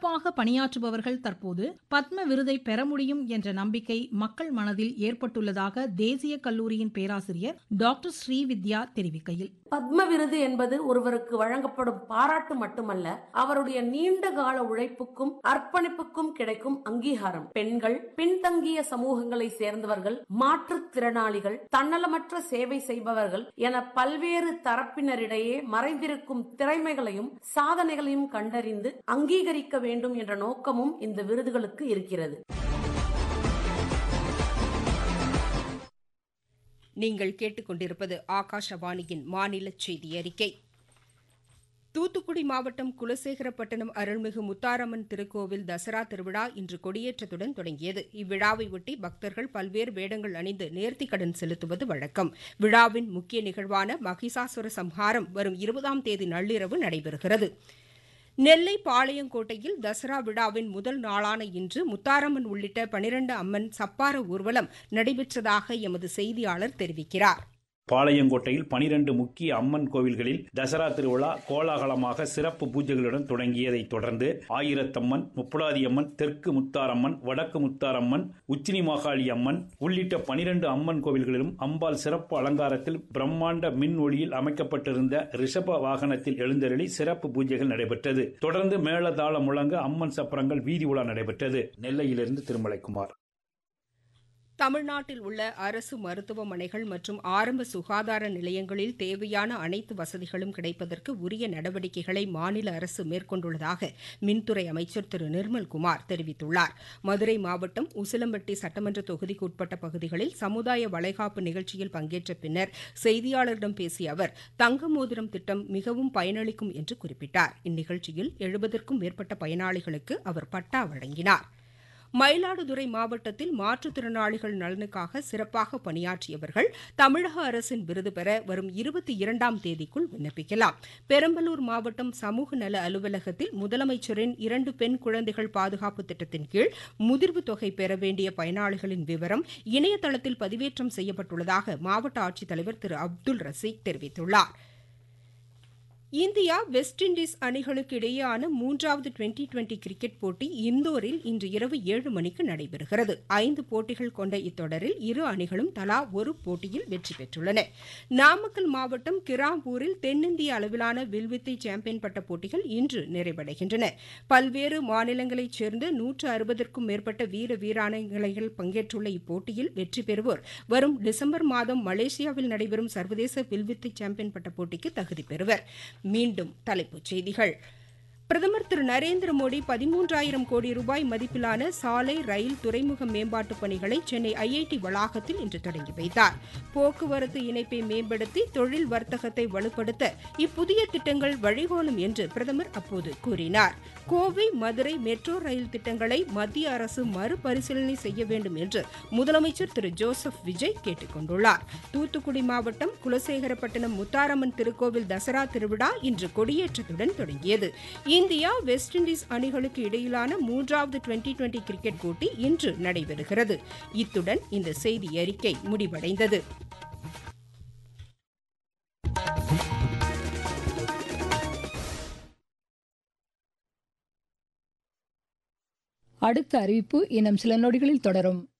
சிறப்பாக பணியாற்றுபவர்கள் தற்போது பத்ம விருதை பெற முடியும் என்ற நம்பிக்கை மக்கள் மனதில் ஏற்பட்டுள்ளதாக தேசிய கல்லூரியின் பேராசிரியர் டாக்டர் ஸ்ரீவித்யா தெரிவிக்கையில் பத்ம விருது என்பது ஒருவருக்கு வழங்கப்படும் பாராட்டு மட்டுமல்ல அவருடைய நீண்ட கால உழைப்புக்கும் அர்ப்பணிப்புக்கும் கிடைக்கும் அங்கீகாரம் பெண்கள் பின்தங்கிய சமூகங்களை சேர்ந்தவர்கள் மாற்றுத்திறனாளிகள் தன்னலமற்ற சேவை செய்பவர்கள் என பல்வேறு தரப்பினரிடையே மறைந்திருக்கும் திறமைகளையும் சாதனைகளையும் கண்டறிந்து அங்கீகரிக்க வேண்டும் என்ற நோக்கமும் இந்த விருதுகளுக்கு இருக்கிறது நீங்கள் கேட்டுக்கொண்டிருப்பது ஆகாஷவாணியின் மாநில செய்தி அறிக்கை தூத்துக்குடி மாவட்டம் குலசேகரப்பட்டினம் அருள்மிகு முத்தாரம்மன் திருக்கோவில் தசரா திருவிழா இன்று கொடியேற்றத்துடன் தொடங்கியது இவ்விழாவை ஒட்டி பக்தர்கள் பல்வேறு வேடங்கள் அணிந்து நேர்த்திக்கடன் செலுத்துவது வழக்கம் விழாவின் முக்கிய நிகழ்வான மகிஷாசுர சம்ஹாரம் வரும் இருபதாம் தேதி நள்ளிரவு நடைபெறுகிறது நெல்லை பாளையங்கோட்டையில் தசரா விழாவின் முதல் நாளான இன்று முத்தாரம்மன் உள்ளிட்ட பனிரண்டு அம்மன் சப்பார ஊர்வலம் நடைபெற்றதாக எமது செய்தியாளர் தெரிவிக்கிறார் பாளையங்கோட்டையில் பனிரெண்டு முக்கிய அம்மன் கோவில்களில் தசரா திருவிழா கோலாகலமாக சிறப்பு பூஜைகளுடன் தொடங்கியதைத் தொடர்ந்து ஆயிரத்தம்மன் முப்படாதியம்மன் தெற்கு முத்தாரம்மன் வடக்கு முத்தாரம்மன் உச்சினி மாகாளி அம்மன் உள்ளிட்ட பனிரெண்டு அம்மன் கோவில்களிலும் அம்பாள் சிறப்பு அலங்காரத்தில் பிரம்மாண்ட மின் ஒளியில் அமைக்கப்பட்டிருந்த ரிஷப வாகனத்தில் எழுந்தருளி சிறப்பு பூஜைகள் நடைபெற்றது தொடர்ந்து மேளதாள முழங்க அம்மன் சப்பரங்கள் வீதி உலா நடைபெற்றது நெல்லையிலிருந்து திருமலைக்குமார் தமிழ்நாட்டில் உள்ள அரசு மருத்துவமனைகள் மற்றும் ஆரம்ப சுகாதார நிலையங்களில் தேவையான அனைத்து வசதிகளும் கிடைப்பதற்கு உரிய நடவடிக்கைகளை மாநில அரசு மேற்கொண்டுள்ளதாக மின்துறை அமைச்சர் திரு நிர்மல்குமார் தெரிவித்துள்ளார் மதுரை மாவட்டம் உசிலம்பட்டி சட்டமன்ற தொகுதிக்கு உட்பட்ட பகுதிகளில் சமுதாய வளைகாப்பு நிகழ்ச்சியில் பங்கேற்ற பின்னர் செய்தியாளரிடம் பேசிய அவர் தங்க மோதிரம் திட்டம் மிகவும் பயனளிக்கும் என்று குறிப்பிட்டார் இந்நிகழ்ச்சியில் எழுபதற்கும் மேற்பட்ட பயனாளிகளுக்கு அவர் பட்டா வழங்கினார் மயிலாடுதுறை மாவட்டத்தில் மாற்றுத்திறனாளிகள் நலனுக்காக சிறப்பாக பணியாற்றியவர்கள் தமிழக அரசின் விருது பெற வரும் இருபத்தி இரண்டாம் தேதிக்குள் விண்ணப்பிக்கலாம் பெரம்பலூர் மாவட்டம் சமூக நல அலுவலகத்தில் முதலமைச்சரின் இரண்டு பெண் குழந்தைகள் பாதுகாப்பு திட்டத்தின் கீழ் முதிர்வு தொகை பெற வேண்டிய பயனாளிகளின் விவரம் இணையதளத்தில் பதிவேற்றம் செய்யப்பட்டுள்ளதாக மாவட்ட ஆட்சித்தலைவர் திரு அப்துல் ரசீக் தெரிவித்துள்ளாா் இந்தியா வெஸ்ட் இண்டீஸ் அணிகளுக்கு இடையேயான மூன்றாவது டுவெண்டி டுவெண்டி கிரிக்கெட் போட்டி இந்தோரில் இன்று இரவு ஏழு மணிக்கு நடைபெறுகிறது ஐந்து போட்டிகள் கொண்ட இத்தொடரில் இரு அணிகளும் தலா ஒரு போட்டியில் வெற்றி பெற்றுள்ளன நாமக்கல் மாவட்டம் கிராம்பூரில் தென்னிந்திய அளவிலான வில்வித்தை சாம்பியன் பட்ட போட்டிகள் இன்று நிறைவடைகின்றன பல்வேறு மாநிலங்களைச் சேர்ந்த நூற்று அறுபதற்கும் மேற்பட்ட வீர வீராணைகள் பங்கேற்றுள்ள இப்போட்டியில் வெற்றி பெறுவோர் வரும் டிசம்பர் மாதம் மலேசியாவில் நடைபெறும் சர்வதேச வில்வித்தை சாம்பியன் பட்ட போட்டிக்கு தகுதி பெறுவர் மீண்டும் தலைப்புச் செய்திகள் பிரதமர் திரு நரேந்திர மோடி பதிமூன்றாயிரம் கோடி ரூபாய் மதிப்பிலான சாலை ரயில் துறைமுக மேம்பாட்டுப் பணிகளை சென்னை ஐஐடி வளாகத்தில் இன்று தொடங்கி வைத்தார் போக்குவரத்து இணைப்பை மேம்படுத்தி தொழில் வர்த்தகத்தை வலுப்படுத்த இப்புதிய திட்டங்கள் வழிகோலும் என்று பிரதமர் அப்போது கூறினார் கோவை மதுரை மெட்ரோ ரயில் திட்டங்களை மத்திய அரசு மறுபரிசீலனை செய்ய வேண்டும் என்று முதலமைச்சர் திரு ஜோசப் விஜய் கேட்டுக் கொண்டுள்ளார் தூத்துக்குடி மாவட்டம் குலசேகரப்பட்டினம் முத்தாரம்மன் திருக்கோவில் தசரா திருவிழா இன்று கொடியேற்றத்துடன் தொடங்கியது இந்தியா வெஸ்ட் இண்டீஸ் அணிகளுக்கு இடையிலான மூன்றாவது டுவெண்டி டுவெண்டி கிரிக்கெட் போட்டி இன்று நடைபெறுகிறது இத்துடன் இந்த செய்தி அறிக்கை முடிவடைந்தது அடுத்த அறிவிப்பு இன்னும் சில நொடிகளில் தொடரும்